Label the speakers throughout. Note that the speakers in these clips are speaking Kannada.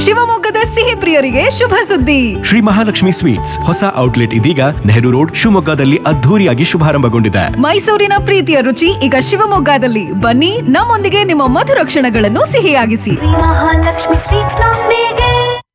Speaker 1: ಶಿವಮೊಗ್ಗದ ಸಿಹಿ ಪ್ರಿಯರಿಗೆ ಶುಭ ಸುದ್ದಿ
Speaker 2: ಶ್ರೀ ಮಹಾಲಕ್ಷ್ಮಿ ಸ್ವೀಟ್ಸ್ ಹೊಸ ಔಟ್ಲೆಟ್ ಇದೀಗ ನೆಹರು ರೋಡ್ ಶಿವಮೊಗ್ಗದಲ್ಲಿ ಅದ್ಧೂರಿಯಾಗಿ ಶುಭಾರಂಭಗೊಂಡಿದೆ
Speaker 1: ಮೈಸೂರಿನ ಪ್ರೀತಿಯ ರುಚಿ ಈಗ ಶಿವಮೊಗ್ಗದಲ್ಲಿ ಬನ್ನಿ ನಮ್ಮೊಂದಿಗೆ ನಿಮ್ಮ ಮಧುರ ಕ್ಷಣಗಳನ್ನು ಸಿಹಿಯಾಗಿಸಿ
Speaker 3: ಮಹಾಲಕ್ಷ್ಮಿ ಸ್ವೀಟ್ಸ್ ನೊಂದಿಗೆ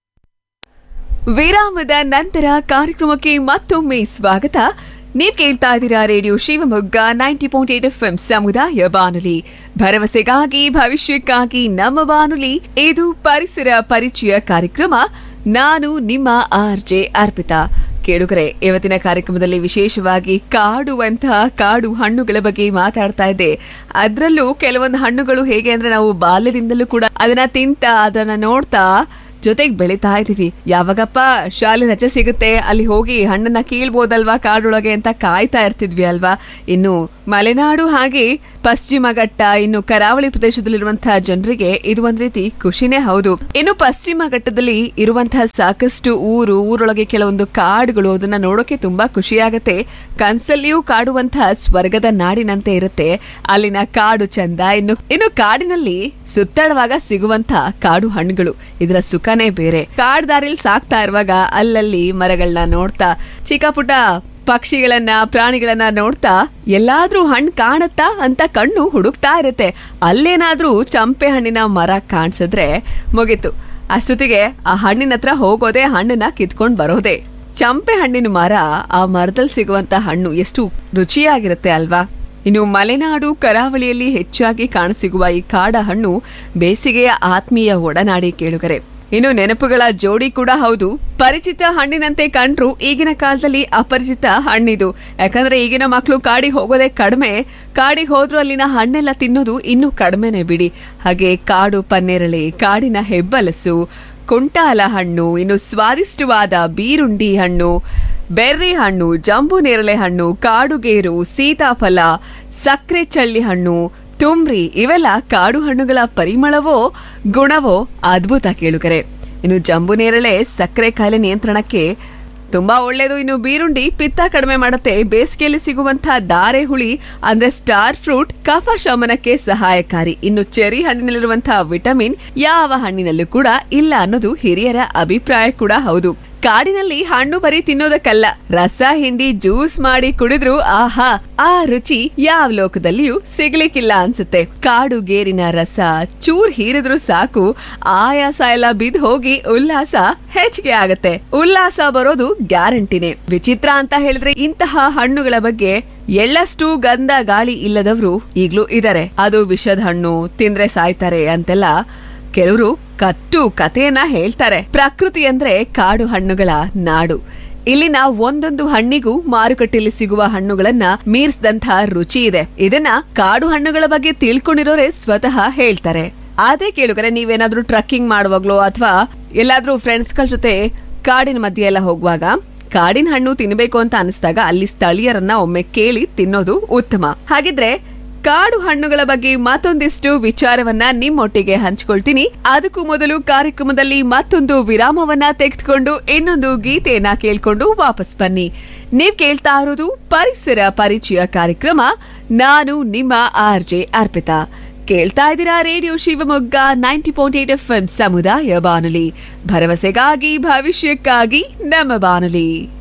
Speaker 4: ವಿರಾಮದ ನಂತರ ಕಾರ್ಯಕ್ರಮಕ್ಕೆ ಮತ್ತೊಮ್ಮೆ ಸ್ವಾಗತ ನೀವ್ ಕೇಳ್ತಾ ಇದ್ದೀರಾ radio Shivamogga ninety point eight F ಸಮುದಾಯ ಬಾನುಲಿ ಭರವಸೆಗಾಗಿ ಭವಿಷ್ಯಕ್ಕಾಗಿ ನಮ್ಮ ಬಾನುಲಿ ಇದು ಪರಿಸರ ಪರಿಚಯ ಕಾರ್ಯಕ್ರಮ ನಾನು ನಿಮ್ಮ ಆರ್ ಜೆ ಅರ್ಪಿತಾ ಕೇಳುಗರೆ ಇವತ್ತಿನ ಕಾರ್ಯಕ್ರಮದಲ್ಲಿ ವಿಶೇಷವಾಗಿ ಕಾಡುವಂತಹ ಕಾಡು ಹಣ್ಣುಗಳ ಬಗ್ಗೆ ಮಾತಾಡ್ತಾ ಇದ್ದೆ ಅದರಲ್ಲೂ ಕೆಲವೊಂದು ಹಣ್ಣುಗಳು ಹೇಗೆ ಅಂದ್ರೆ ನಾವು ಬಾಲ್ಯದಿಂದಲೂ ಕೂಡ ಅದನ್ನ ತಿಂತ ಅದನ್ನ ನೋಡ್ತಾ ಜೊತೆಗೆ ಬೆಳಿತಾ ಇದೀವಿ ಯಾವಾಗಪ್ಪ ಶಾಲೆ ರಜೆ ಸಿಗುತ್ತೆ ಅಲ್ಲಿ ಹೋಗಿ ಹಣ್ಣನ್ನ ಕೀಳ್ಬೋದಲ್ವಾ ಕಾಡೊಳಗೆ ಅಂತ ಕಾಯ್ತಾ ಇರ್ತಿದ್ವಿ ಅಲ್ವಾ ಇನ್ನು ಮಲೆನಾಡು ಹಾಗೆ ಪಶ್ಚಿಮ ಘಟ್ಟ ಇನ್ನು ಕರಾವಳಿ ಪ್ರದೇಶದಲ್ಲಿರುವಂತಹ ಜನರಿಗೆ ಇದು ಒಂದ್ ರೀತಿ ಖುಷಿನೇ ಹೌದು ಇನ್ನು ಪಶ್ಚಿಮ ಘಟ್ಟದಲ್ಲಿ ಇರುವಂತಹ ಸಾಕಷ್ಟು ಊರು ಊರೊಳಗೆ ಕೆಲವೊಂದು ಕಾಡುಗಳು ಅದನ್ನ ನೋಡೋಕೆ ತುಂಬಾ ಖುಷಿಯಾಗತ್ತೆ ಕನ್ಸಲ್ಲಿಯೂ ಕಾಡುವಂತಹ ಸ್ವರ್ಗದ ನಾಡಿನಂತೆ ಇರುತ್ತೆ ಅಲ್ಲಿನ ಕಾಡು ಚಂದ ಇನ್ನು ಇನ್ನು ಕಾಡಿನಲ್ಲಿ ಸುತ್ತಾಡುವಾಗ ಸಿಗುವಂತಹ ಕಾಡು ಹಣ್ಣುಗಳು ಇದರ ಸುಖನೇ ಬೇರೆ ಕಾಡ್ ದಾರಿಲಿ ಸಾಕ್ತಾ ಇರುವಾಗ ಅಲ್ಲಲ್ಲಿ ಮರಗಳನ್ನ ನೋಡ್ತಾ ಚಿಕ್ಕ ಪುಟ್ಟ ಪಕ್ಷಿಗಳನ್ನ ಪ್ರಾಣಿಗಳನ್ನ ನೋಡ್ತಾ ಎಲ್ಲಾದ್ರೂ ಹಣ್ಣು ಕಾಣತ್ತಾ ಅಂತ ಕಣ್ಣು ಹುಡುಕ್ತಾ ಇರುತ್ತೆ ಅಲ್ಲೇನಾದ್ರೂ ಚಂಪೆ ಹಣ್ಣಿನ ಮರ ಕಾಣಿಸಿದ್ರೆ ಮುಗೀತು ಅಷ್ಟೊತ್ತಿಗೆ ಆ ಹಣ್ಣಿನ ಹತ್ರ ಹೋಗೋದೇ ಹಣ್ಣನ್ನ ಕಿತ್ಕೊಂಡ್ ಬರೋದೇ ಚಂಪೆ ಹಣ್ಣಿನ ಮರ ಆ ಮರದಲ್ಲಿ ಸಿಗುವಂತ ಹಣ್ಣು ಎಷ್ಟು ರುಚಿಯಾಗಿರುತ್ತೆ ಅಲ್ವಾ ಇನ್ನು ಮಲೆನಾಡು ಕರಾವಳಿಯಲ್ಲಿ ಹೆಚ್ಚಾಗಿ ಕಾಣಸಿಗುವ ಈ ಕಾಡ ಹಣ್ಣು ಬೇಸಿಗೆಯ ಆತ್ಮೀಯ ಒಡನಾಡಿ ಕೇಳುಗರೆ ಇನ್ನು ನೆನಪುಗಳ ಜೋಡಿ ಕೂಡ ಹೌದು ಪರಿಚಿತ ಹಣ್ಣಿನಂತೆ ಕಂಡ್ರು ಈಗಿನ ಕಾಲದಲ್ಲಿ ಅಪರಿಚಿತ ಹಣ್ಣಿದು ಯಾಕಂದ್ರೆ ಈಗಿನ ಮಕ್ಕಳು ಕಾಡಿಗೆ ಹೋಗೋದೇ ಕಡಿಮೆ ಕಾಡಿಗೆ ಹೋದ್ರೂ ಅಲ್ಲಿನ ಹಣ್ಣೆಲ್ಲ ತಿನ್ನೋದು ಇನ್ನೂ ಕಡಿಮೆನೆ ಬಿಡಿ ಹಾಗೆ ಕಾಡು ಪನ್ನೇರಳೆ ಕಾಡಿನ ಹೆಬ್ಬಲಸು ಕುಂಟಾಲ ಹಣ್ಣು ಇನ್ನು ಸ್ವಾದಿಷ್ಟವಾದ ಬೀರುಂಡಿ ಹಣ್ಣು ಬೆರ್ರಿ ಹಣ್ಣು ಜಂಬು ನೇರಳೆ ಹಣ್ಣು ಕಾಡುಗೇರು ಸೀತಾಫಲ ಸಕ್ಕರೆ ಚಳ್ಳಿ ಹಣ್ಣು ತುಂಬ್ರಿ ಇವೆಲ್ಲ ಕಾಡು ಹಣ್ಣುಗಳ ಪರಿಮಳವೋ ಗುಣವೋ ಅದ್ಭುತ ಕೇಳುಗರೆ ಇನ್ನು ಜಂಬು ನೇರಳೆ ಸಕ್ಕರೆ ಕಾಯಿಲೆ ನಿಯಂತ್ರಣಕ್ಕೆ ತುಂಬಾ ಒಳ್ಳೇದು ಇನ್ನು ಬೀರುಂಡಿ ಪಿತ್ತ ಕಡಿಮೆ ಮಾಡುತ್ತೆ ಬೇಸಿಗೆಯಲ್ಲಿ ಸಿಗುವಂತಹ ದಾರೆ ಹುಳಿ ಅಂದ್ರೆ ಸ್ಟಾರ್ ಫ್ರೂಟ್ ಕಫ ಶಮನಕ್ಕೆ ಸಹಾಯಕಾರಿ ಇನ್ನು ಚೆರಿ ಹಣ್ಣಿನಲ್ಲಿರುವಂತಹ ವಿಟಮಿನ್ ಯಾವ ಹಣ್ಣಿನಲ್ಲೂ ಕೂಡ ಇಲ್ಲ ಅನ್ನೋದು ಹಿರಿಯರ ಅಭಿಪ್ರಾಯ ಕೂಡ ಹೌದು ಕಾಡಿನಲ್ಲಿ ಹಣ್ಣು ಬರೀ ತಿನ್ನೋದಕ್ಕಲ್ಲ ರಸ ಹಿಂಡಿ ಜ್ಯೂಸ್ ಮಾಡಿ ಕುಡಿದ್ರು ಆಹಾ ಆ ರುಚಿ ಯಾವ ಲೋಕದಲ್ಲಿಯೂ ಸಿಗ್ಲಿಕ್ಕಿಲ್ಲ ಅನ್ಸುತ್ತೆ ಕಾಡು ಗೇರಿನ ರಸ ಚೂರ್ ಹೀರಿದ್ರು ಸಾಕು ಆಯಾಸ ಎಲ್ಲ ಬಿದ್ ಹೋಗಿ ಉಲ್ಲಾಸ ಹೆಚ್ಚಿಗೆ ಆಗತ್ತೆ ಉಲ್ಲಾಸ ಬರೋದು ಗ್ಯಾರಂಟಿನೇ ವಿಚಿತ್ರ ಅಂತ ಹೇಳಿದ್ರೆ ಇಂತಹ ಹಣ್ಣುಗಳ ಬಗ್ಗೆ ಎಳ್ಳಷ್ಟು ಗಂಧ ಗಾಳಿ ಇಲ್ಲದವರು ಈಗ್ಲೂ ಇದಾರೆ ಅದು ವಿಷದ ಹಣ್ಣು ತಿಂದ್ರೆ ಸಾಯ್ತಾರೆ ಅಂತೆಲ್ಲ ಕೆಲವರು ಕಟ್ಟು ಕಥೆಯನ್ನ ಹೇಳ್ತಾರೆ ಪ್ರಕೃತಿ ಅಂದ್ರೆ ಕಾಡು ಹಣ್ಣುಗಳ ನಾಡು ಇಲ್ಲಿನ ಒಂದೊಂದು ಹಣ್ಣಿಗೂ ಮಾರುಕಟ್ಟೆಯಲ್ಲಿ ಸಿಗುವ ಹಣ್ಣುಗಳನ್ನ ಮೀರಿಸಿದಂತಹ ರುಚಿ ಇದೆ ಇದನ್ನ ಕಾಡು ಹಣ್ಣುಗಳ ಬಗ್ಗೆ ತಿಳ್ಕೊಂಡಿರೋರೆ ಸ್ವತಃ ಹೇಳ್ತಾರೆ ಆದ್ರೆ ಕೇಳುಗರೆ ನೀವೇನಾದ್ರೂ ಟ್ರಕ್ಕಿಂಗ್ ಮಾಡುವಾಗ್ಲೋ ಅಥವಾ ಎಲ್ಲಾದ್ರೂ ಫ್ರೆಂಡ್ಸ್ಗಳ ಜೊತೆ ಕಾಡಿನ ಮಧ್ಯೆ ಎಲ್ಲ ಹೋಗುವಾಗ ಕಾಡಿನ ಹಣ್ಣು ತಿನ್ನಬೇಕು ಅಂತ ಅನಿಸ್ದಾಗ ಅಲ್ಲಿ ಸ್ಥಳೀಯರನ್ನ ಒಮ್ಮೆ ಕೇಳಿ ತಿನ್ನೋದು ಉತ್ತಮ ಹಾಗಿದ್ರೆ ಕಾಡು ಹಣ್ಣುಗಳ ಬಗ್ಗೆ ಮತ್ತೊಂದಿಷ್ಟು ವಿಚಾರವನ್ನ ನಿಮ್ಮೊಟ್ಟಿಗೆ ಹಂಚ್ಕೊಳ್ತೀನಿ ಅದಕ್ಕೂ ಮೊದಲು ಕಾರ್ಯಕ್ರಮದಲ್ಲಿ ಮತ್ತೊಂದು ವಿರಾಮವನ್ನ ತೆಗೆದುಕೊಂಡು ಇನ್ನೊಂದು ಗೀತೆಯನ್ನ ಕೇಳ್ಕೊಂಡು ವಾಪಸ್ ಬನ್ನಿ ನೀವ್ ಕೇಳ್ತಾ ಇರೋದು ಪರಿಸರ ಪರಿಚಯ ಕಾರ್ಯಕ್ರಮ ನಾನು ನಿಮ್ಮ ಆರ್ ಜೆ ಅರ್ಪಿತಾ ಕೇಳ್ತಾ ಇದ್ದೀರಾ radio Shivamogga ninety point eight F ಸಮುದಾಯ ಬಾನುಲಿ ಭರವಸೆಗಾಗಿ ಭವಿಷ್ಯಕ್ಕಾಗಿ ನಮ್ಮ ಬಾನುಲಿ